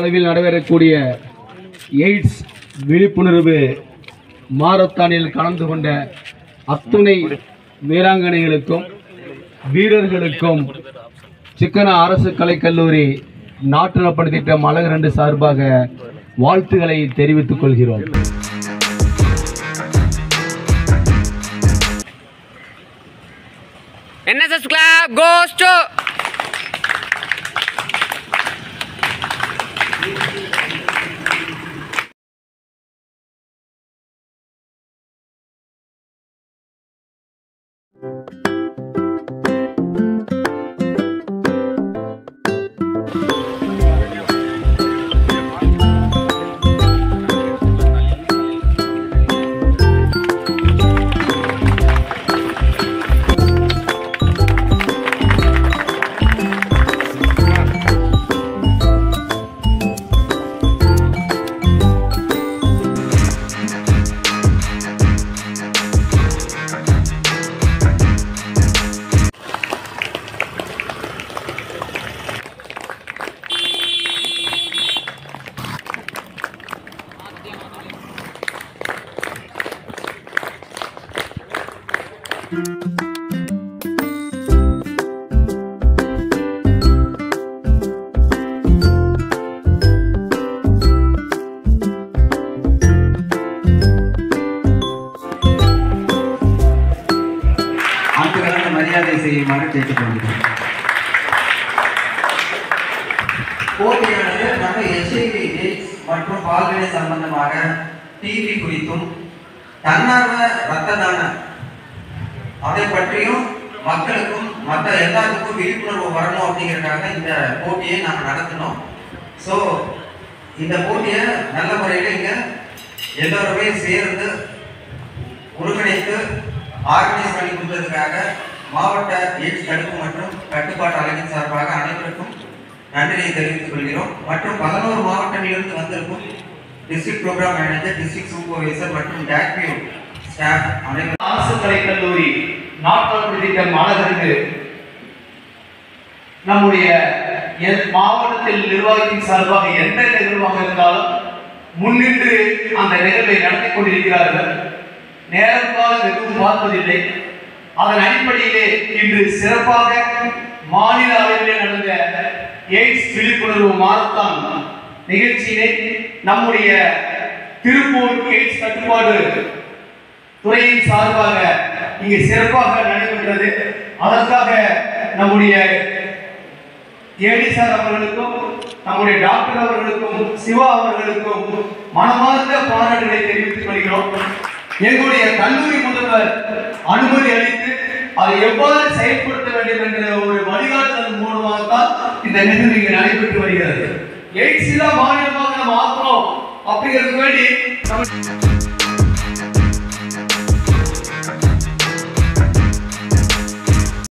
அளவில் நடைபெறக்கூடிய எய்ட்ஸ் விழிப்புணர்வு மாரத்தானில் கலந்து கொண்ட அத்துணை வீராங்கனைகளுக்கும் வீரர்களுக்கும் சிக்கன அரசு கலைக்கல்லூரி நாட்டு நலப்பணி திட்டம் அழகு ரெண்டு சார்பாக வாழ்த்துக்களை தெரிவித்துக் கொள்கிறோம் NSS Club goes to ஆண்டுகளாக மரியாதை செய்யுமாறு கேட்டுக்கொள்கிறேன் போட்டியானது நம்ம எச்ஐவி எய்ட்ஸ் மற்றும் பால்வினை சம்பந்தமாக டிவி குறித்தும் தன்னார்வ ரத்த தானம் அதை பற்றியும் மக்களுக்கும் மற்ற எல்லாத்துக்கும் விழிப்புணர்வு வரணும் அப்படிங்கிறதுக்காக இந்த போட்டியை நாம நடத்தினோம் ஸோ இந்த போட்டியை நல்ல முறையில் இங்க எல்லோருமே சேர்ந்து ஒருங்கிணைத்து ஆர்கனைஸ் பண்ணி கொடுத்ததுக்காக மாவட்ட எய்ட்ஸ் தடுப்பு மற்றும் கட்டுப்பாட்டு அலகின் சார்பாக அனைவருக்கும் நன்றியை தெரிவித்துக் கொள்கிறோம் மற்றும் பதினோரு மாவட்டங்களிலிருந்து வந்திருக்கும் district program manager district supervisor மற்றும் டேக்யூ ஸ்டாஃப் அனைவரும் அரசு கலைக்கல்லூரி நாட்கள் திட்டம் அழகருக்கு நம்முடைய எல் மாவட்டத்தில் நிர்வாகத்தின் சார்பாக எந்த நிகழ்வாக இருந்தாலும் முன்னின்று அந்த நிகழ்வை நடத்தி கொண்டிருக்கிறார்கள் நேரம் காலம் எதுவும் பார்ப்பதில்லை அதன் அடிப்படையிலே இன்று சிறப்பாக மாநில அளவிலே நடந்த எய்ட்ஸ் விழிப்புணர்வு மாரத்தான் நிகழ்ச்சியினை நம்முடைய திருப்பூர் எய்ட்ஸ் கட்டுப்பாடு துறையின் சார்பாக இங்கு சிறப்பாக நடைபெற்றது அதற்காக நம்முடைய ஏடி சார் அவர்களுக்கும் நம்முடைய டாக்டர் அவர்களுக்கும் சிவா அவர்களுக்கும் மனமார்ந்த பாராட்டுகளை தெரிவித்துக் கொள்கிறோம் எங்களுடைய கல்லூரி முதல்வர் அனுமதி அளித்து அதை எவ்வாறு செயல்படுத்த வேண்டும் என்ற ஒரு வழிகாட்டுதல் மூலமாகத்தான் இந்த நிகழ்வு இங்கு நடைபெற்று வருகிறது எய்ட்ஸ் இல்லா மாநிலமாக நம்ம ஆக்கணும் அப்படிங்கிறதுக்கு வேண்டி நம்ம